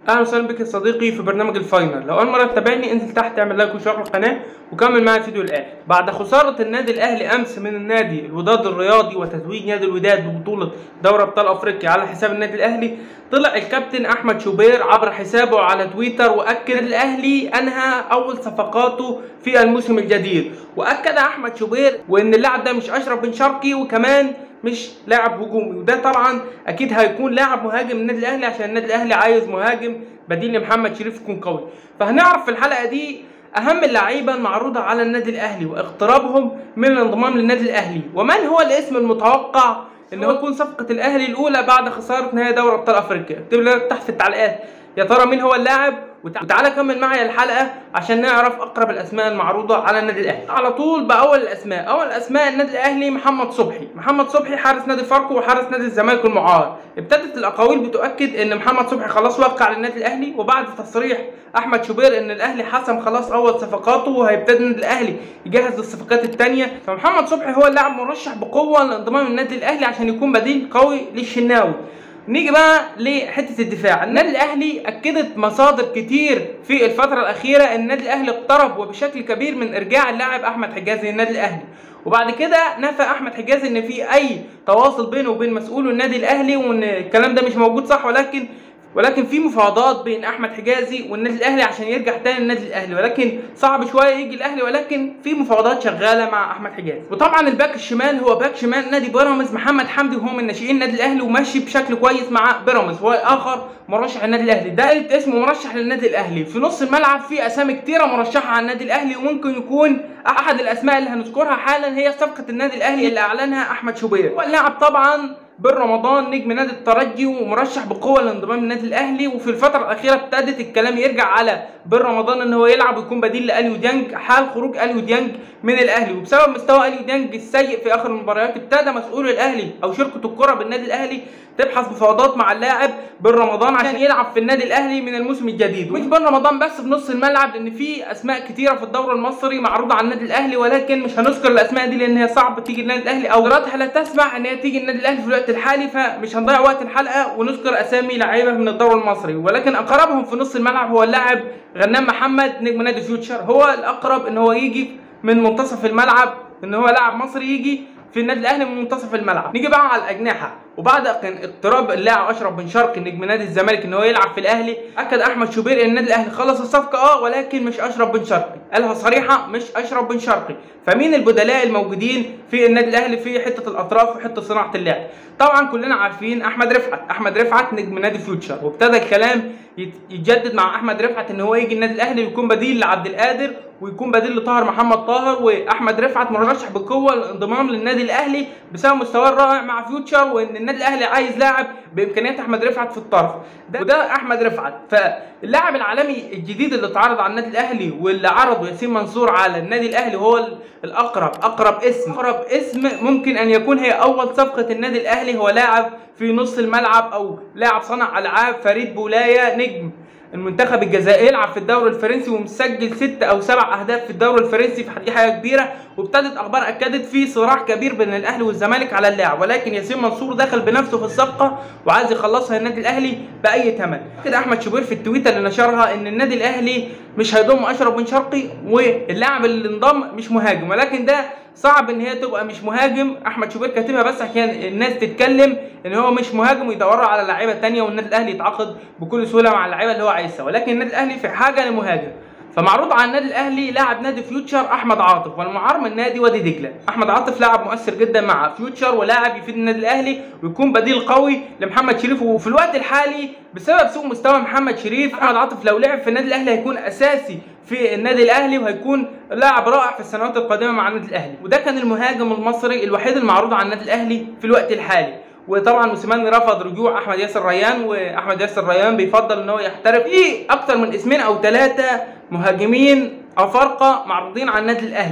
اهلا وسهلا بك يا صديقي في برنامج الفاينل لو اول مره تتابعني انزل تحت اعمل لايك واشتراك القناه وكمل معايا الفيديو للاخر بعد خساره النادي الاهلي امس من النادي الوداد الرياضي وتتويج نادي الوداد ببطوله دوري ابطال افريقيا على حساب النادي الاهلي طلع الكابتن احمد شوبير عبر حسابه على تويتر واكد الاهلي انهى اول صفقاته في الموسم الجديد واكد احمد شوبير وان اللاعب ده مش اشرف بن شرقي وكمان مش لاعب هجومي وده طبعا اكيد هيكون لاعب مهاجم النادي الاهلي عشان النادي الاهلي عايز مهاجم بديل لمحمد شريف يكون قوي فهنعرف في الحلقه دي اهم اللعيبه المعروضه على النادي الاهلي واقترابهم من الانضمام للنادي الاهلي ومن هو الاسم المتوقع ان هو يكون صفقه الاهلي الاولى بعد خساره نهائي دوري ابطال افريقيا اكتب لي تحت في التعليقات يا ترى مين هو اللاعب وتعالى كمل معايا الحلقه عشان نعرف اقرب الاسماء المعروضه على النادي الاهلي على طول باول الاسماء اول اسماء النادي الاهلي محمد صبحي محمد صبحي حارس نادي فاركو وحارس نادي الزمالك المعار ابتدت الاقاويل بتؤكد ان محمد صبحي خلاص وقع للنادي الاهلي وبعد تصريح احمد شوبير ان الاهلي حسم خلاص اول صفقاته وهيبتدي النادي الاهلي يجهز للصفقات الثانيه فمحمد صبحي هو اللاعب مرشح بقوه لانضمام النادي الاهلي عشان يكون بديل قوي للشناوي نيجي بقى لحته الدفاع النادي الاهلي اكدت مصادر كتير في الفتره الاخيره ان النادي الاهلي اقترب وبشكل كبير من ارجاع اللاعب احمد حجازي للنادي الاهلي وبعد كده نفى احمد حجازي ان في اي تواصل بينه وبين مسؤول النادي الاهلي وان الكلام ده مش موجود صح ولكن ولكن في مفاوضات بين احمد حجازي والنادي الاهلي عشان يرجع تاني النادي الاهلي ولكن صعب شويه يجي الاهلي ولكن في مفاوضات شغاله مع احمد حجازي وطبعا الباك الشمال هو باك شمال نادي بيراميدز محمد حمدي وهو من ناشئين النادي الاهلي وماشي بشكل كويس مع بيراميدز وهو اخر مرشح النادي الاهلي ده اسمه مرشح للنادي الاهلي في نص الملعب في اسامي كتيره مرشحه على النادي الاهلي وممكن يكون احد الاسماء اللي هنذكرها حالا هي صفقه النادي الاهلي اللي اعلنها احمد شوبير واللاعب طبعا بن رمضان نجم نادي الترجي ومرشح بقوه لانضمام النادي الاهلي وفي الفتره الاخيره ابتدت الكلام يرجع على بن رمضان ان هو يلعب ويكون بديل لاليو ديانج حال خروج اليو ديانج من الاهلي وبسبب مستوى اليو ديانج السيء في اخر المباريات ابتدى مسؤول الاهلي او شركه الكره بالنادي الاهلي تبحث مفاوضات مع اللاعب بن رمضان عشان يلعب في النادي الاهلي من الموسم الجديد مش بن رمضان بس في نص الملعب لان في اسماء كتيره في الدوري المصري معروضه على النادي الاهلي ولكن مش هنذكر الاسماء دي لان هي صعب تيجي النادي الاهلي او قدراتها لا تسمح ان هي تيجي النادي الاهلي في الوقت الحالي فمش هنضيع وقت الحلقه ونذكر اسامي لعيبه من الدوري المصري ولكن اقربهم في نص الملعب هو اللاعب غنام محمد نجم نادي فيوتشر هو الاقرب ان هو يجي من منتصف الملعب ان هو لاعب مصري يجي في النادي الاهلي من منتصف الملعب نيجي بقى على الاجنحه وبعد اقتراب اللاعب اشرف بن شرقي نجم نادي الزمالك ان هو يلعب في الاهلي اكد احمد شوبير ان النادي الاهلي خلص الصفقه اه ولكن مش اشرف بن شرقي قالها صريحه مش اشرف بن شرقي فمين البدلاء الموجودين في النادي الاهلي في حته الاطراف وحته صناعه اللعب طبعا كلنا عارفين احمد رفعت احمد رفعت نجم نادي فيوتشر وابتدى الكلام يتجدد مع احمد رفعت ان هو يجي النادي الاهلي ويكون بديل لعبد القادر ويكون بديل لطاهر محمد طاهر واحمد رفعت مرشح بقوه للانضمام للنادي الاهلي بسبب مستواه الرائع مع فيوتشر وان النادي الاهلي عايز لاعب بامكانيات احمد رفعت في الطرف ده وده احمد رفعت فاللاعب العالمي الجديد اللي اتعرض على النادي الاهلي واللي عرضه ياسين منصور على النادي الاهلي هو الاقرب اقرب اسم اقرب اسم ممكن ان يكون هي اول صفقه النادي الاهلي هو لاعب في نص الملعب او لاعب صنع العاب فريد بولايه نجم المنتخب الجزائري يلعب في الدوري الفرنسي ومسجل ست او سبع اهداف في الدوري الفرنسي فدي حاجه كبيره وابتدت اخبار اكدت في صراع كبير بين الاهلي والزمالك على اللاعب ولكن ياسين منصور دخل بنفسه في الصفقه وعايز يخلصها النادي الاهلي باي ثمن كده احمد شوبير في التويتر اللي نشرها ان النادي الاهلي مش هيضم اشرف بن شرقي واللاعب اللي انضم مش مهاجم ولكن ده صعب ان هي تبقى مش مهاجم احمد شوبير كاتبها بس عشان الناس تتكلم ان هو مش مهاجم ويدوروا على لعيبه ثانيه والنادي الاهلي يتعاقد بكل سهوله مع اللعيبه اللي هو عايزها ولكن النادي الاهلي في حاجه لمهاجم فمعروض على النادي الاهلي لاعب نادي فيوتشر احمد عاطف والمعار من نادي وادي دجله احمد عاطف لاعب مؤثر جدا مع فيوتشر ولاعب يفيد النادي الاهلي ويكون بديل قوي لمحمد شريف وفي الوقت الحالي بسبب سوء مستوى محمد شريف احمد عاطف لو لعب في النادي الاهلي هيكون اساسي في النادي الاهلي وهيكون لاعب رائع في السنوات القادمه مع النادي الاهلي وده كان المهاجم المصري الوحيد المعروض على النادي الاهلي في الوقت الحالي وطبعا موسيماني رفض رجوع احمد ياسر ريان واحمد ياسر ريان بيفضل ان هو يحترف في اكتر من اسمين او ثلاثه مهاجمين افارقه معروضين على النادي الاهلي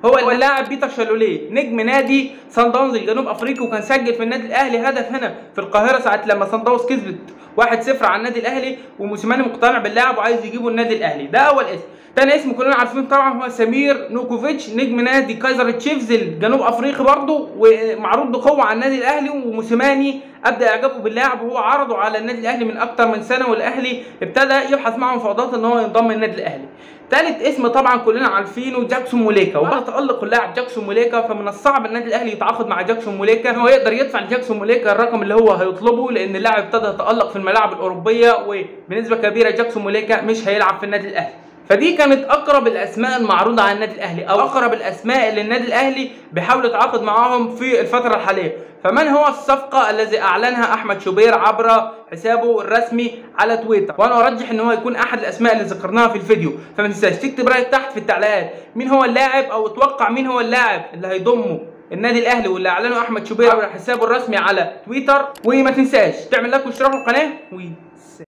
هو اللاعب بيتر شالوليه نجم نادي سان داونز الجنوب افريقي وكان سجل في النادي الاهلي هدف هنا في القاهره ساعه لما سان داونز كسبت 1-0 على النادي الاهلي وموسيماني مقتنع باللاعب وعايز يجيبه النادي الاهلي ده اول اسم تاني اسم كلنا عارفين طبعا هو سمير نوكوفيتش نجم نادي كايزر تشيفز الجنوب افريقي برضه ومعروض بقوه على النادي الاهلي وموسيماني ابدا اعجابه باللاعب وهو عرضه على النادي الاهلي من اكتر من سنه والاهلي ابتدى يبحث معه مفاوضات ان هو ينضم النادي الاهلي ثالث اسم طبعا كلنا عارفينه جاكسون موليكا وبعد تالق اللاعب جاكسون موليكا فمن الصعب النادي الاهلي يتعاقد مع جاكسون موليكا ان هو يقدر يدفع لجاكسون موليكا الرقم اللي هو هيطلبه لان اللاعب ابتدى يتالق في الملاعب الاوروبيه وبنسبه كبيره جاكسون موليكا مش هيلعب في النادي الاهلي فدي كانت اقرب الاسماء المعروضه على النادي الاهلي او اقرب الاسماء اللي النادي الاهلي بيحاول يتعاقد معاهم في الفتره الحاليه فمن هو الصفقه الذي اعلنها احمد شوبير عبر حسابه الرسمي على تويتر وانا ارجح ان هو يكون احد الاسماء اللي ذكرناها في الفيديو فما تنساش تكتب رايك تحت في التعليقات مين هو اللاعب او اتوقع مين هو اللاعب اللي هيضمه النادي الاهلي واللي اعلنه احمد شوبير عبر حسابه الرسمي على تويتر وما تنساش تعمل لايك واشتراك في القناه و